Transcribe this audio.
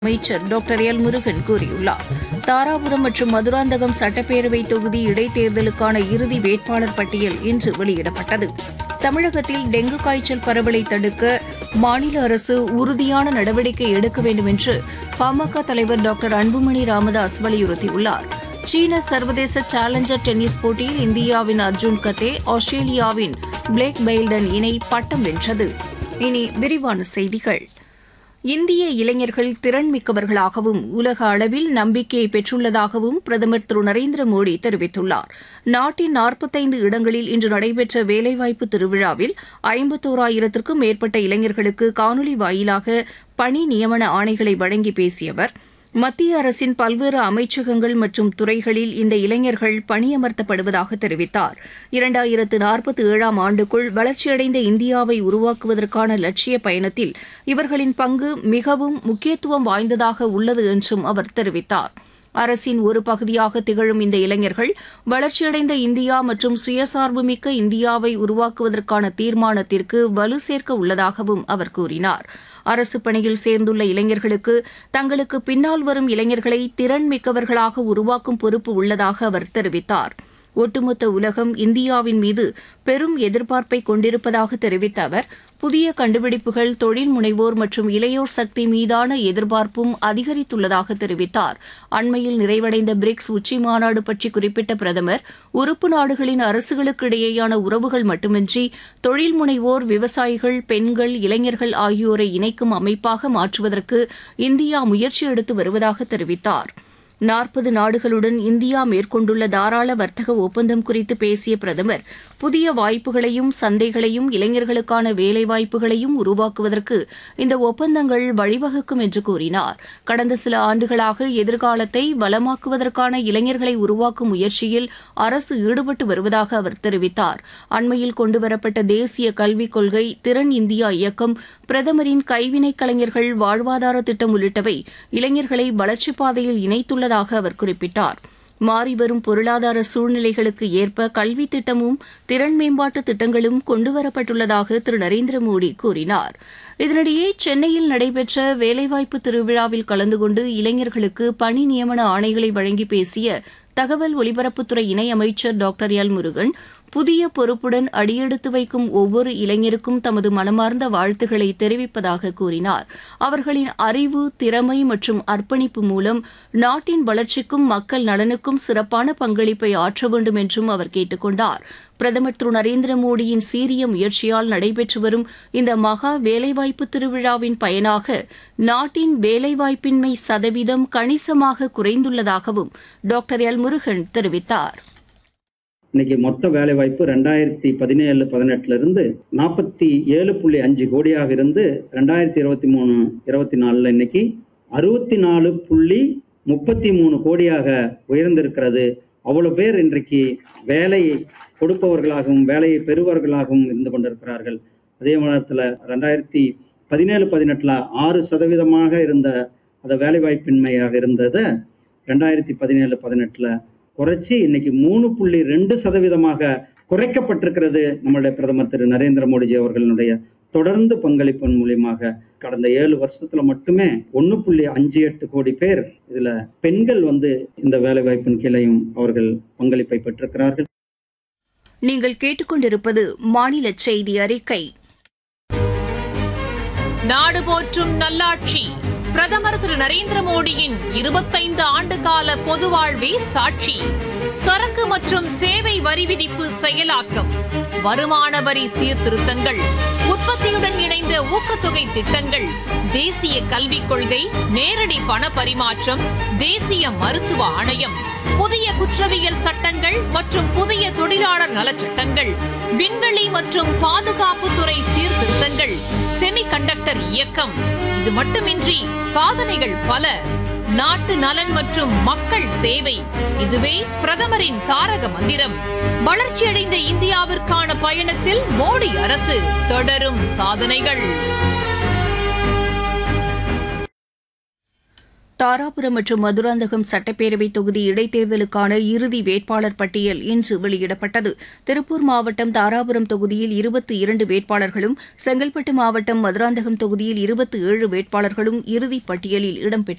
அமைச்சர் doctor L Murugan கூறியுள்ளார் தாராபுரம் மற்றும் மதுராந்தகம் சட்டப்பேரவை தொகுதி இடைத்தேர்தலுக்கான இறுதி வேட்பாளர் பட்டியல் இன்று வெளியிடப்பட்டது தமிழகத்தில் டெங்கு காய்ச்சல் பரவலை தடுக்க மாநில அரசு உறுதியான நடவடிக்கை எடுக்க வேண்டும் என்று பாமக தலைவர் டாக்டர் அன்புமணி ராமதாஸ் வலியுறுத்தியுள்ளார் சீன சர்வதேச சேலஞ்சர் டென்னிஸ் போட்டியில் இந்தியாவின் அர்ஜுன் கத்தே ஆஸ்திரேலியாவின் பிளேக் பெயில்டன் இணை பட்டம் வென்றது இனி விரிவான செய்திகள் இந்திய இளைஞர்கள் திறன் மிக்கவர்களாகவும் உலக அளவில் நம்பிக்கையை பெற்றுள்ளதாகவும் பிரதமர் திரு நரேந்திர மோடி தெரிவித்துள்ளார் நாட்டின் நாற்பத்தைந்து இடங்களில் இன்று நடைபெற்ற வேலைவாய்ப்பு திருவிழாவில் ஐம்பத்தோராயிரத்திற்கும் மேற்பட்ட இளைஞர்களுக்கு காணொலி வாயிலாக பணி நியமன ஆணைகளை வழங்கி பேசிய அவர் மத்திய அரசின் பல்வேறு அமைச்சகங்கள் மற்றும் துறைகளில் இந்த இளைஞர்கள் பணியமர்த்தப்படுவதாக தெரிவித்தார் இரண்டாயிரத்து நாற்பத்தி ஏழாம் ஆண்டுக்குள் வளர்ச்சியடைந்த இந்தியாவை உருவாக்குவதற்கான லட்சிய பயணத்தில் இவர்களின் பங்கு மிகவும் முக்கியத்துவம் வாய்ந்ததாக உள்ளது என்றும் அவர் தெரிவித்தார் அரசின் ஒரு பகுதியாக திகழும் இந்த இளைஞர்கள் வளர்ச்சியடைந்த இந்தியா மற்றும் சுயசார்புமிக்க இந்தியாவை உருவாக்குவதற்கான தீர்மானத்திற்கு வலு சேர்க்க உள்ளதாகவும் அவர் கூறினார் அரசு பணியில் சேர்ந்துள்ள இளைஞர்களுக்கு தங்களுக்கு பின்னால் வரும் இளைஞர்களை திறன் மிக்கவர்களாக உருவாக்கும் பொறுப்பு உள்ளதாக அவர் தெரிவித்தார் ஒட்டுமொத்த உலகம் இந்தியாவின் மீது பெரும் எதிர்பார்ப்பை கொண்டிருப்பதாக தெரிவித்த அவர் புதிய கண்டுபிடிப்புகள் தொழில் முனைவோர் மற்றும் இளையோர் சக்தி மீதான எதிர்பார்ப்பும் அதிகரித்துள்ளதாக தெரிவித்தார் அண்மையில் நிறைவடைந்த பிரிக்ஸ் உச்சி மாநாடு பற்றி குறிப்பிட்ட பிரதமர் உறுப்பு நாடுகளின் அரசுகளுக்கு இடையேயான உறவுகள் மட்டுமின்றி தொழில் முனைவோர் விவசாயிகள் பெண்கள் இளைஞர்கள் ஆகியோரை இணைக்கும் அமைப்பாக மாற்றுவதற்கு இந்தியா முயற்சி எடுத்து வருவதாக தெரிவித்தார் நாற்பது நாடுகளுடன் இந்தியா மேற்கொண்டுள்ள தாராள வர்த்தக ஒப்பந்தம் குறித்து பேசிய பிரதமர் புதிய வாய்ப்புகளையும் சந்தைகளையும் இளைஞர்களுக்கான வேலைவாய்ப்புகளையும் உருவாக்குவதற்கு இந்த ஒப்பந்தங்கள் வழிவகுக்கும் என்று கூறினார் கடந்த சில ஆண்டுகளாக எதிர்காலத்தை வளமாக்குவதற்கான இளைஞர்களை உருவாக்கும் முயற்சியில் அரசு ஈடுபட்டு வருவதாக அவர் தெரிவித்தார் அண்மையில் கொண்டுவரப்பட்ட தேசிய கல்விக் கொள்கை திறன் இந்தியா இயக்கம் பிரதமரின் கைவினைக் கலைஞர்கள் வாழ்வாதார திட்டம் உள்ளிட்டவை இளைஞர்களை வளர்ச்சிப் பாதையில் இணைத்துள்ளதாக அவர் குறிப்பிட்டார் மாறிவரும் பொருளாதார சூழ்நிலைகளுக்கு ஏற்ப கல்வி திட்டமும் திறன் மேம்பாட்டு திட்டங்களும் கொண்டுவரப்பட்டுள்ளதாக திரு நரேந்திர மோடி கூறினார் இதனிடையே சென்னையில் நடைபெற்ற வேலைவாய்ப்பு திருவிழாவில் கலந்து கொண்டு இளைஞர்களுக்கு பணி நியமன ஆணைகளை வழங்கி பேசிய தகவல் ஒலிபரப்புத்துறை இணையமைச்சர் டாக்டர் எல் முருகன் புதிய பொறுப்புடன் அடியெடுத்து வைக்கும் ஒவ்வொரு இளைஞருக்கும் தமது மனமார்ந்த வாழ்த்துக்களை தெரிவிப்பதாக கூறினார் அவர்களின் அறிவு திறமை மற்றும் அர்ப்பணிப்பு மூலம் நாட்டின் வளர்ச்சிக்கும் மக்கள் நலனுக்கும் சிறப்பான பங்களிப்பை ஆற்ற வேண்டும் என்றும் அவர் கேட்டுக் கொண்டார் பிரதமர் திரு நரேந்திர மோடியின் சீரிய முயற்சியால் நடைபெற்று வரும் இந்த மகா வேலைவாய்ப்பு திருவிழாவின் பயனாக நாட்டின் வேலைவாய்ப்பின்மை சதவீதம் கணிசமாக குறைந்துள்ளதாகவும் டாக்டர் எல் முருகன் தெரிவித்தார் இன்னைக்கு மொத்த வேலை வாய்ப்பு ரெண்டாயிரத்தி பதினேழு பதினெட்டுல இருந்து நாற்பத்தி ஏழு புள்ளி அஞ்சு கோடியாக இருந்து ரெண்டாயிரத்தி இருபத்தி மூணு இருபத்தி நாலுல இன்னைக்கு அறுபத்தி நாலு புள்ளி முப்பத்தி மூணு கோடியாக உயர்ந்திருக்கிறது அவ்வளவு பேர் இன்றைக்கு வேலை கொடுப்பவர்களாகவும் வேலையை பெறுபவர்களாகவும் இருந்து கொண்டிருக்கிறார்கள் அதே நேரத்தில் ரெண்டாயிரத்தி பதினேழு பதினெட்டுல ஆறு சதவீதமாக இருந்த அந்த வேலைவாய்ப்பின்மையாக இருந்ததை ரெண்டாயிரத்தி பதினேழு பதினெட்டுல குறைச்சி இன்னைக்கு மூணு புள்ளி ரெண்டு சதவீதமாக குறைக்கப்பட்டிருக்கிறது நம்மளுடைய பிரதமர் திரு நரேந்திர மோடிஜி அவர்களுடைய தொடர்ந்து பங்களிப்பின் மூலியமாக கடந்த ஏழு வருஷத்துல மட்டுமே ஒன்னு புள்ளி அஞ்சு எட்டு கோடி பேர் இதுல பெண்கள் வந்து இந்த வேலை வாய்ப்பின் கீழையும் அவர்கள் பங்களிப்பை பெற்றிருக்கிறார்கள் நீங்கள் கேட்டுக்கொண்டிருப்பது மாநில செய்தி அறிக்கை நாடு போற்றும் நல்லாட்சி பிரதமர் திரு நரேந்திர மோடியின் இருபத்தைந்து ஆண்டு கால பொது வாழ்வே சாட்சி சரக்கு மற்றும் சேவை வரி விதிப்பு செயலாக்கம் வருமான வரி சீர்திருத்தங்கள் உற்பத்தியுடன் இணைந்த ஊக்கத்தொகை திட்டங்கள் தேசிய கல்விக் கொள்கை நேரடி பண பரிமாற்றம் தேசிய மருத்துவ ஆணையம் புதிய குற்றவியல் சட்டங்கள் மற்றும் புதிய தொழிலாளர் நலச்சட்டங்கள் விண்வெளி மற்றும் பாதுகாப்புத்துறை சீர்திருத்தங்கள் செமிகண்டக்டர் இயக்கம் இது மட்டுமின்றி சாதனைகள் பல நாட்டு நலன் மற்றும் மக்கள் சேவை இதுவே பிரதமரின் தாரக மந்திரம் வளர்ச்சியடைந்த இந்தியாவிற்கான பயணத்தில் மோடி அரசு தொடரும் சாதனைகள் தாராபுரம் மற்றும் மதுராந்தகம் சட்டப்பேரவை தொகுதி இடைத்தேர்தலுக்கான இறுதி வேட்பாளர் பட்டியல் இன்று வெளியிடப்பட்டது திருப்பூர் மாவட்டம் தாராபுரம் தொகுதியில் இருபத்தி இரண்டு வேட்பாளர்களும் செங்கல்பட்டு மாவட்டம் மதுராந்தகம் தொகுதியில் இருபத்தி ஏழு வேட்பாளர்களும் இறுதிப் பட்டியலில் இடம்பெற்றுள்ளனர்